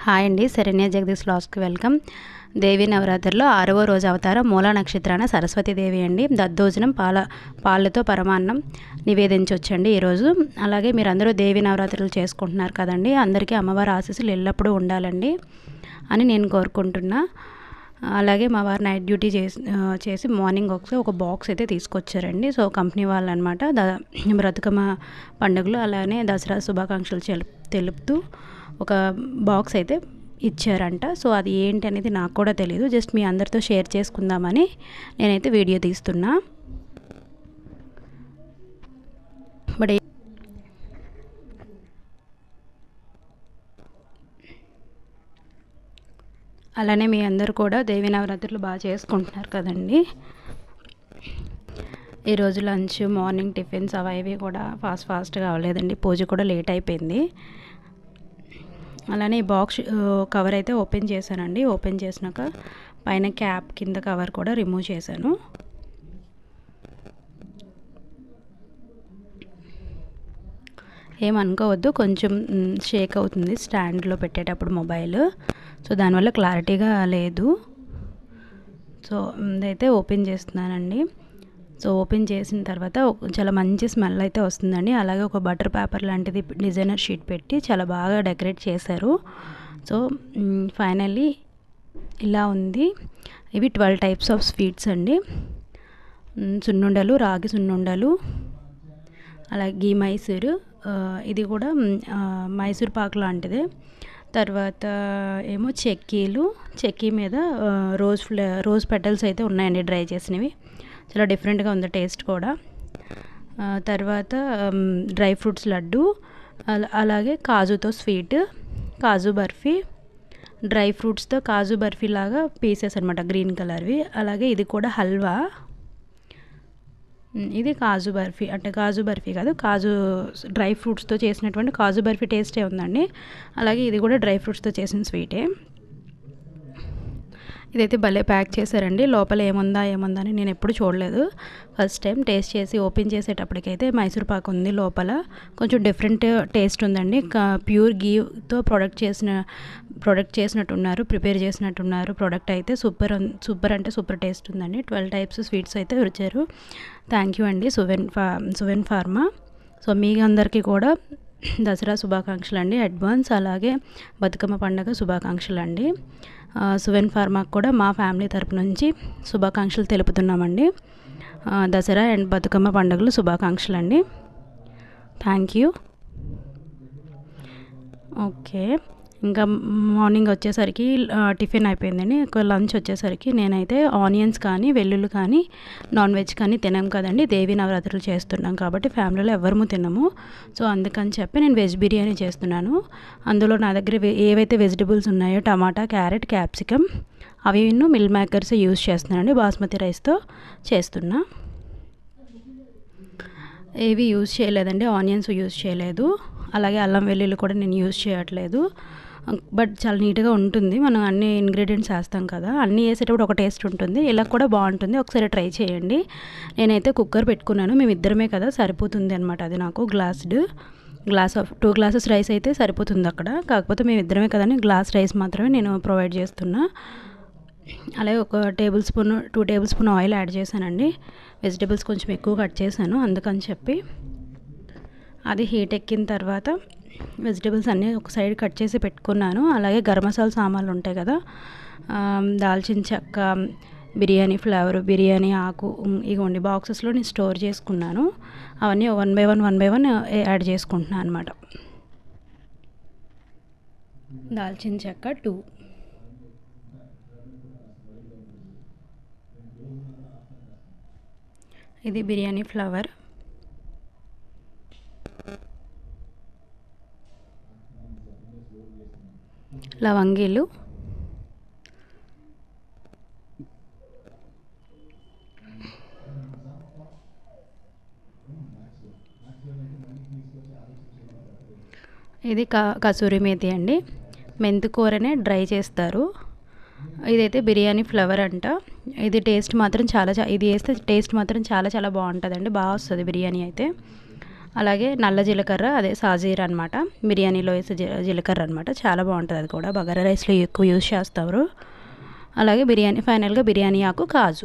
hi అండి శరణ్య జగదీష్ లాస్కి welcome దేవి నవరాత్రిలో ఆరవ రోజు అవతారం మూలా నక్షత్రాన సరస్వతీదేవి అండి దద్దోజనం పాల పాలతో పరమాన్నం నివేదించవచ్చండి ఈరోజు అలాగే మీరందరూ దేవి నవరాత్రులు చేసుకుంటున్నారు కదండి అందరికీ అమ్మవారి ఆశీస్సులు ఎల్లప్పుడూ ఉండాలండి అని నేను కోరుకుంటున్నా అలాగే మా వారు నైట్ డ్యూటీ చేసి ఆ, చేసి మార్నింగ్ ఒకసారి ఒక బాక్స్ అయితే తీసుకొచ్చారండి సో కంపెనీ వాళ్ళు అనమాట ద బ్రతుకమ్మ పండుగలు అలానే దసరా శుభాకాంక్షలు చెలు తెలుపుతూ ఒక బాక్స్ అయితే ఇచ్చారంట సో అది ఏంటి అనేది నాకు కూడా తెలియదు జస్ట్ మీ అందరితో షేర్ చేసుకుందామని నేనైతే వీడియో తీస్తున్నా బట్ అలానే మీ అందరూ కూడా దేవి నవరాత్రులు బాగా చేసుకుంటున్నారు కదండి ఈరోజు లంచ్ మార్నింగ్ టిఫిన్స్ అవి ఇవి కూడా ఫాస్ట్ ఫాస్ట్గా అవ్వలేదండి పూజ కూడా లేట్ అయిపోయింది అలానే ఈ బాక్స్ కవర్ అయితే ఓపెన్ చేశానండి ఓపెన్ చేసినాక పైన క్యాప్ కింద కవర్ కూడా రిమూవ్ చేశాను ఏమనుకోవద్దు కొంచెం షేక్ అవుతుంది స్టాండ్లో పెట్టేటప్పుడు మొబైల్ సో దానివల్ల క్లారిటీగా లేదు సో ఇదైతే ఓపెన్ చేస్తున్నానండి సో ఓపెన్ చేసిన తర్వాత ఒక- చాలా మంచి స్మెల్ అయితే వస్తుందండి అలాగే ఒక బటర్ పేపర్ లాంటిది డిజైనర్ షీట్ పెట్టి చాలా బాగా డెకరేట్ చేశారు సో ఫైనల్లీ ఇలా ఉంది ఇవి ట్వెల్వ్ టైప్స్ ఆఫ్ స్వీట్స్ అండి మ్, సున్నుండలు రాగి సున్నుండలు అలాగే గీ మైసూరు ఆ, ఇది కూడా మ్, ఆ, మైసూర్ పాక్ లాంటిదే తర్వాత ఏమో చెక్కీలు చెక్కీ మీద ఆ, రోజ్ ఫ్లే రోజ్ పెటల్స్ అయితే ఉన్నాయండి డ్రై చేసినవి చాలా డిఫరెంట్గా ఉంది టేస్ట్ కూడా ఆ, తర్వాత మ్, డ్రై ఫ్రూట్స్ లడ్డు అల- అలాగే కాజుతో స్వీట్ కాజు బర్ఫీ డ్రై ఫ్రూట్స్తో కాజు బర్ఫీ లాగా పీసెస్ అనమాట గ్రీన్ కలర్వి అలాగే ఇది కూడా హల్వా మ్, ఇది కాజు బర్ఫీ అంటే కాజు బర్ఫీ కాదు కాజు డ్రై ఫ్రూట్స్తో చేసినటువంటి కాజు బర్ఫీ టేస్టే ఉందండి అలాగే ఇది కూడా డ్రై ఫ్రూట్స్తో చేసిన స్వీటే ఇదైతే భలే ప్యాక్ చేశారండి లోపల ఏముందా ఏముందా అని నేను ఎప్పుడు చూడలేదు ఫస్ట్ టైం టేస్ట్ చేసి ఓపెన్ చేసేటప్పటికైతే మైసూర్ పాక్ ఉంది లోపల కొంచెం డిఫరెంట్ టేస్ట్ ఉందండి ప్యూర్ గీతో ప్రొడక్ట్ చేసిన ప్రొడక్ట్ చేసినట్టున్నారు ప్రిపేర్ చేసినట్టున్నారు ప్రోడక్ట్ అయితే సూపర్ సూపర్ అంటే సూపర్ టేస్ట్ ఉందండి ట్వెల్వ్ టైప్స్ స్వీట్స్ అయితే వచ్చారు థ్యాంక్ యూ అండి సువెన్ ఫా సువెన్ ఫార్మా సో మీ అందరికీ కూడా దసరా శుభాకాంక్షలు అండి అడ్వాన్స్ అలాగే బతుకమ్మ పండుగ శుభాకాంక్షలు అండి ఆ, సువెన్ ఫార్మాకు కూడా మా ఫ్యామిలీ తరపు నుంచి శుభాకాంక్షలు తెలుపుతున్నామండి ఆ, దసరా అండ్ బతుకమ్మ పండుగలు శుభాకాంక్షలు అండి థ్యాంక్ యూ ఓకే ఇంకా మార్నింగ్ వచ్చేసరికి ఆ, టిఫిన్ అయిపోయిందండి ఒక లంచ్ వచ్చేసరికి నేనైతే ఆనియన్స్ కానీ వెల్లుల్లి కానీ నాన్ వెజ్ కానీ తినాం కదండి దేవి నవరాత్రులు చేస్తున్నాం కాబట్టి ఫ్యామిలీలో ఎవరము తినము సో అందుకని చెప్పి నేను వెజ్ బిర్యానీ చేస్తున్నాను అందులో నా దగ్గర వే- ఏవైతే వెజిటబుల్స్ ఉన్నాయో టమాటా క్యారెట్ క్యాప్సికమ్ అవి మిల్ మేకర్స్ యూస్ చేస్తున్నానండి బాస్మతి రైస్తో చేస్తున్నా ఏవి యూజ్ చేయలేదండి ఆనియన్స్ యూజ్ చేయలేదు అలాగే అల్లం వెల్లుల్లి కూడా నేను యూజ్ చేయట్లేదు బట్ చాలా నీట్గా ఉంటుంది మనం అన్ని ఇంగ్రీడియంట్స్ వేస్తాం కదా అన్నీ వేసేటప్పుడు ఒక టేస్ట్ ఉంటుంది ఇలా కూడా బాగుంటుంది ఒకసారి ట్రై చేయండి నేనైతే కుక్కర్ పెట్టుకున్నాను మేము ఇద్దరమే కదా సరిపోతుంది అనమాట అది నాకు glass glass of two glasses rice అయితే సరిపోతుంది అక్కడ కాకపోతే మేము ఇద్దరమే కదని గ్లాస్ రైస్ మాత్రమే నేను ప్రొవైడ్ చేస్తున్నా అలాగే ఒక tablespoon two tablespoon oil add చేశానండి వెజిటేబుల్స్ కొంచెం ఎక్కువ కట్ చేశాను అందుకని చెప్పి అది హీట్ ఎక్కిన తర్వాత వెజిటేబుల్స్ అన్నీ ఒక సైడ్ కట్ చేసి పెట్టుకున్నాను అలాగే గరం మసాలా సామాన్లు ఉంటాయి కదా ఆ, దాల్చిన చెక్క బిర్యానీ ఫ్లేవర్ బిర్యానీ ఆకు ఉమ్, ఇగోండి బాక్సెస్లో నేను స్టోర్ చేసుకున్నాను అవన్నీ one by one one by one add చేసుకుంటున్నాను అనమాట దాల్చిన చెక్క టూ ఇది బిర్యానీ ఫ్లవర్ లవంగీలు ఇది క కసూరి మేతి అండి మెంతికూరనే డ్రై చేస్తారు ఇదైతే బిర్యానీ ఫ్లేవర్ అంట ఇది టేస్ట్ మాత్రం చాలా చా ఇది వేస్తే టేస్ట్ మాత్రం చాలా చాలా బాగుంటుందండి బాగా వస్తుంది బిర్యానీ అయితే అలాగే నల్ల జీలకర్ర అదే సాజీర అనమాట బిర్యానీలో వేసే జీ జీలకర్ర అనమాట చాలా బాగుంటుంది అది కూడా బగారా రైస్లో ఎక్కువ యూజ్ చేస్తారు అలాగే బిర్యానీ ఫైనల్గా బిర్యానీ ఆకు కాజు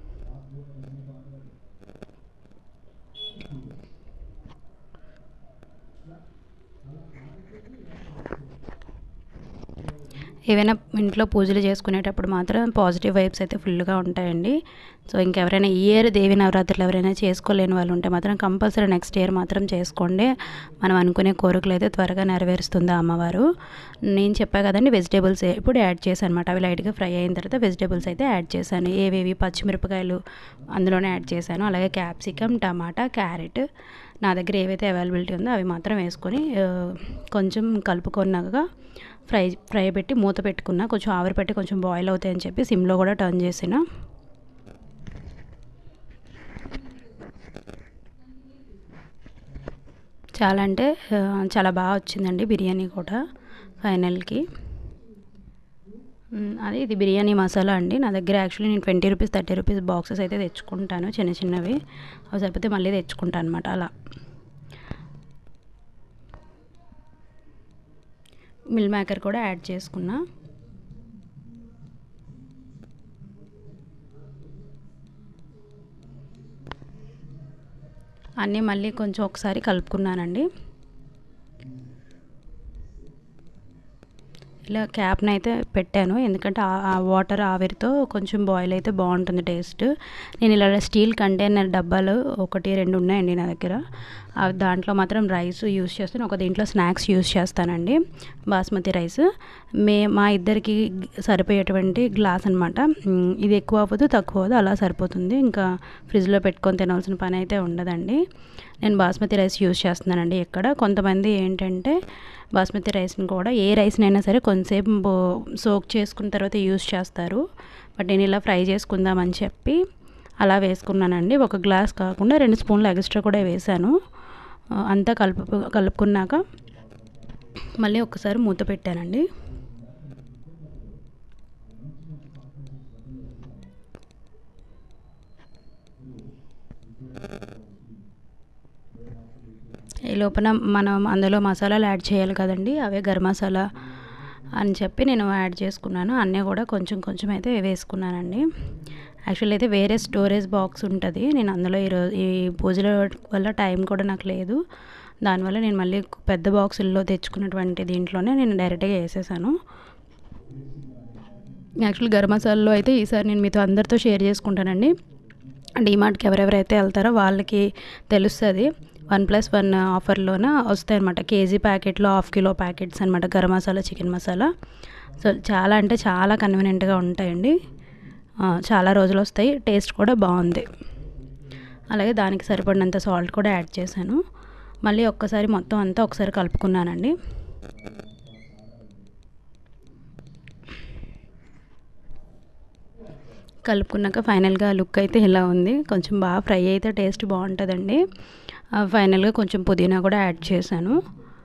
ఏవైనా ఇంట్లో పూజలు చేసుకునేటప్పుడు మాత్రం పాజిటివ్ వైబ్స్ అయితే ఫుల్గా ఉంటాయండి సో ఇంకెవరైనా ఈ ఇయర్ దేవి నవరాత్రులు ఎవరైనా చేసుకోలేని వాళ్ళు ఉంటే మాత్రం కంపల్సరీ నెక్స్ట్ ఇయర్ మాత్రం చేసుకోండి మనం అనుకునే కోరికలు అయితే త్వరగా నెరవేరుస్తుంది అమ్మవారు నేను చెప్పా కదండి వెజిటేబుల్స్ ఇప్పుడు యాడ్ చేశాను అనమాట అవి లైట్గా ఫ్రై అయిన తర్వాత వెజిటేబుల్స్ అయితే యాడ్ చేశాను ఏవేవి పచ్చిమిరపకాయలు అందులోనే యాడ్ చేశాను అలాగే క్యాప్సికమ్ టమాటా క్యారెట్ నా దగ్గర ఏవైతే అవైలబిలిటీ ఉందో అవి మాత్రం వేసుకొని కొంచెం కలుపుకున్నాక ఫ్రై ఫ్రై పెట్టి మూత పెట్టుకున్నా కొంచెం ఆవిరి పెట్టి కొంచెం బాయిల్ అవుతాయని చెప్పి సిమ్లో కూడా టర్న్ చేసిన చాలా అంటే చాలా బాగా వచ్చిందండి బిర్యానీ కూడా ఫైనల్కి అదే ఇది బిర్యానీ మసాలా అండి నా దగ్గర యాక్చువల్లీ నేను twenty rupees thirty rupees boxes అయితే తెచ్చుకుంటాను చిన్న చిన్నవి అవి సరిపోతే మళ్ళీ తెచ్చుకుంటాను అనమాట అలా మిల్ మేకర్ కూడా యాడ్ చేసుకున్నా అన్నీ మళ్ళీ కొంచెం ఒకసారి కలుపుకున్నానండి ఇలా క్యాప్ని అయితే పెట్టాను ఎందుకంటే ఆ వాటర్ ఆవిరితో కొంచెం బాయిల్ అయితే బాగుంటుంది టేస్ట్ నేను ఇలా స్టీల్ కంటైనర్ డబ్బాలు ఒకటి రెండు ఉన్నాయండి నా దగ్గర దాంట్లో మాత్రం రైస్ యూస్ చేస్తాను ఒక దీంట్లో స్నాక్స్ యూస్ చేస్తానండి బాస్మతి రైస్ మే మా ఇద్దరికి సరిపోయేటువంటి గ్లాస్ అనమాట ఇది ఎక్కువ అవ్వదు తక్కువ అవ్వదు అలా సరిపోతుంది ఇంకా ఫ్రిడ్జ్లో పెట్టుకొని తినవలసిన పని అయితే ఉండదండి నేను బాస్మతి రైస్ యూస్ చేస్తున్నానండి ఇక్కడ కొంతమంది ఏంటంటే బాస్మతి రైస్ని కూడా ఏ రైస్నైనా సరే కొంతసేపు సోక్ చేసుకున్న తర్వాత యూస్ చేస్తారు బట్ నేను ఇలా ఫ్రై చేసుకుందామని చెప్పి అలా వేసుకున్నానండి ఒక గ్లాస్ కాకుండా రెండు స్పూన్లు ఎక్స్ట్రా కూడా వేసాను అంతా కలుపు కలుపుకున్నాక మళ్ళీ ఒకసారి మూత పెట్టానండి ఈ లోపల మనం అందులో మసాలాలు యాడ్ చేయాలి కదండి అవే గరం మసాలా అని చెప్పి నేను యాడ్ చేసుకున్నాను అన్నీ కూడా కొంచెం కొంచెం అయితే వేసుకున్నానండి యాక్చువల్లీ అయితే వేరే స్టోరేజ్ బాక్స్ ఉంటుంది నేను అందులో ఈరోజు ఈ పూజల వల్ల టైం కూడా నాకు లేదు దానివల్ల నేను మళ్ళీ పెద్ద బాక్సుల్లో తెచ్చుకున్నటువంటి దీంట్లోనే నేను డైరెక్ట్గా వేసేసాను యాక్చువల్లీ గరం మసాలాలో అయితే ఈసారి నేను మీతో అందరితో షేర్ చేసుకుంటానండి డిమార్ట్కి ఎవరెవరైతే వెళ్తారో వాళ్ళకి తెలుస్తుంది వన్ ప్లస్ వన్ ఆఫర్లోన వస్తాయి అనమాట కేజీ ప్యాకెట్లో హాఫ్ కిలో ప్యాకెట్స్ అనమాట గరం మసాలా చికెన్ మసాలా సో చాలా అంటే చాలా కన్వీనియంట్గా ఉంటాయండి చాలా రోజులు వస్తాయి టేస్ట్ కూడా బాగుంది అలాగే దానికి సరిపడినంత సాల్ట్ కూడా యాడ్ చేశాను మళ్ళీ ఒక్కసారి మొత్తం అంతా ఒకసారి కలుపుకున్నానండి కలుపుకున్నాక ఫైనల్గా లుక్ అయితే ఇలా ఉంది కొంచెం బాగా ఫ్రై అయితే టేస్ట్ బాగుంటుందండి ఫైనల్గా కొంచెం పుదీనా కూడా యాడ్ చేశాను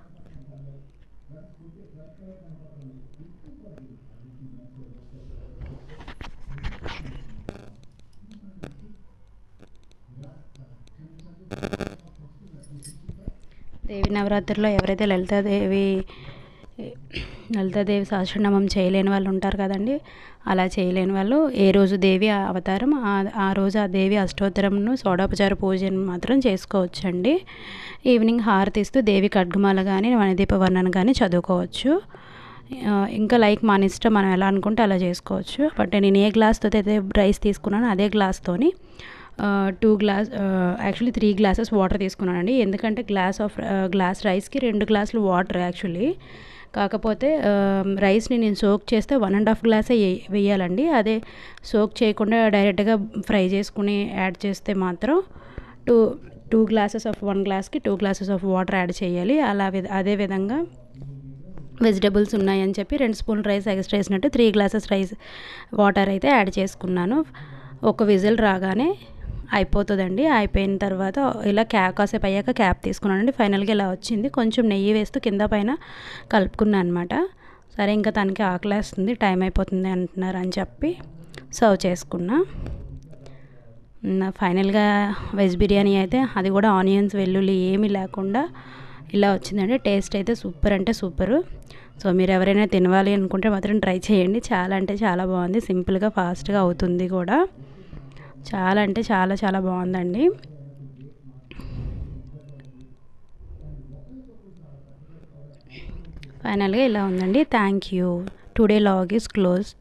దేవి నవరాత్రిలో ఎవరైతే లలితాదేవి లలితాదేవి సహస్రనామం చేయలేని వాళ్ళు ఉంటారు కదండి అలా చేయలేని వాళ్ళు ఏ రోజు దేవి అవతారం ఆ రోజు ఆ దేవి అష్టోత్తరంను సోడాపచార పూజను మాత్రం చేసుకోవచ్చండి ఈవినింగ్ హారతిస్తూ దేవి ఖడ్గమాల కానీ వనదీప వర్ణన కానీ చదువుకోవచ్చు ఇంకా లైక్ మన ఇష్టం మనం ఎలా అనుకుంటే అలా చేసుకోవచ్చు బట్ నేను ఏ గ్లాస్తో అయితే రైస్ తీసుకున్నానో అదే గ్లాస్తోని two glass actually three glasses water తీసుకున్నానండి ఎందుకంటే గ్లాస్ ఆఫ్ గ్లాస్ రైస్కి రెండు గ్లాసులు వాటర్ యాక్చువల్లీ కాకపోతే రైస్ని నేను సోక్ చేస్తే వన్ అండ్ హాఫ్ గ్లాసే వేయాలండి అదే సోక్ చేయకుండా డైరెక్ట్గా ఫ్రై చేసుకుని యాడ్ చేస్తే మాత్రం two two glasses of one గ్లాస్కి two glasses of water add చేయాలి అలా అదే విధంగా వెజిటబుల్స్ ఉన్నాయని చెప్పి రెండు స్పూన్ రైస్ ఎక్స్ట్రా వేసినట్టు త్రీ గ్లాసెస్ రైస్ వాటర్ అయితే యాడ్ చేసుకున్నాను ఒక విజిల్ రాగానే అయిపోతుందండి అయిపోయిన తర్వాత ఇలా క్యాప్ కాసేపు అయ్యాక క్యాప్ తీసుకున్నానండి ఫైనల్గా ఇలా వచ్చింది కొంచెం నెయ్యి వేస్తూ కింద పైన కలుపుకున్నాను అనమాట సరే ఇంకా తనకి ఆకలేస్తుంది టైం అయిపోతుంది అంటున్నారు అని చెప్పి సర్వ్ చేసుకున్నా ఫైనల్గా వెజ్ బిర్యానీ అయితే అది కూడా ఆనియన్స్ వెల్లుల్లి ఏమీ లేకుండా ఇలా వచ్చిందండి టేస్ట్ అయితే సూపర్ అంటే సూపర్ సో మీరు ఎవరైనా తినవాలి అనుకుంటే మాత్రం ట్రై చేయండి చాలా అంటే చాలా బాగుంది సింపుల్గా ఫాస్ట్గా అవుతుంది కూడా చాలా అంటే చాలా చాలా బాగుందండి ఫైనల్గా ఇలా ఉందండి thank you today log is close